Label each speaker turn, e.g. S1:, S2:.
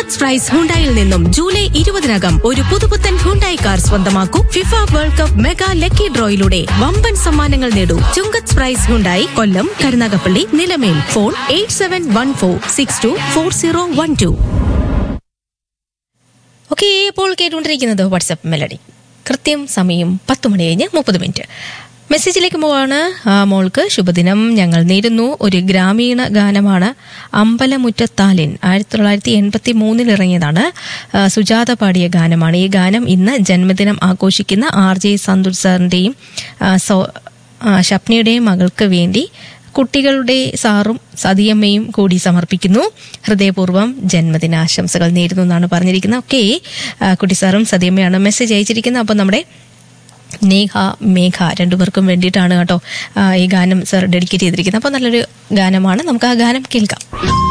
S1: ചുങ്കത്ത് price ഹുണ്ടായിൽ നിന്നും July ഇരുപതിനകം ഒരു പുതുപുത്തൻ ഹുണ്ടായി കാർ സ്വന്തമാക്കൂ FIFA World Cup mega lucky ഡ്രോയിലൂടെ വമ്പൻ സമ്മാനങ്ങൾ നേടൂ Chungath prize Hyundai Kollam Karunagappally Nilamel phone eight seven one four six two four zero one two okay ഇപ്പോൾ കേട്ടുകൊണ്ടിരിക്കുന്നത് വാട്സപ്പ് മെലഡി കൃത്യം സമയം പത്ത് മണി കഴിഞ്ഞ് മുപ്പത് മിനിറ്റ് മെസ്സേജിലേക്ക് പോവാണ് ആ, മോൾക്ക് ശുഭദിനം ഞങ്ങൾ നേരുന്നു ഒരു ഗ്രാമീണ ഗാനമാണ് അമ്പലമുറ്റത്താലിൻ ആയിരത്തി തൊള്ളായിരത്തി എൺപത്തി മൂന്നിൽ ഇറങ്ങിയതാണ് ആ, സുജാത പാടിയ ഗാനമാണ് ഈ ഗാനം ഇന്ന് ജന്മദിനം ആഘോഷിക്കുന്ന ആർ ജെ സന്തുർ സാറിന്റെയും ആ, സോ- ആ, ഷപ്നയുടെയും മകൾക്ക് വേണ്ടി കുട്ടികളുടെ സാറും സതിയമ്മയും കൂടി സമർപ്പിക്കുന്നു ഹൃദയപൂർവ്വം ജന്മദിനാശംസകൾ നേരുന്നു എന്നാണ് പറഞ്ഞിരിക്കുന്നത് ഓക്കെ കുട്ടി സാറും സതിയമ്മയാണ് മെസ്സേജ് അയച്ചിരിക്കുന്നത് അപ്പോൾ നമ്മുടെ നേഹ മേഘ രണ്ടുപേർക്കും വേണ്ടിയിട്ടാണ് കേട്ടോ ആ, ഈ ഗാനം സാർ ഡെഡിക്കേറ്റ് ചെയ്തിരിക്കുന്നത് അപ്പോൾ നല്ലൊരു ഗാനമാണ് നമുക്ക് ആ ഗാനം കേൾക്കാം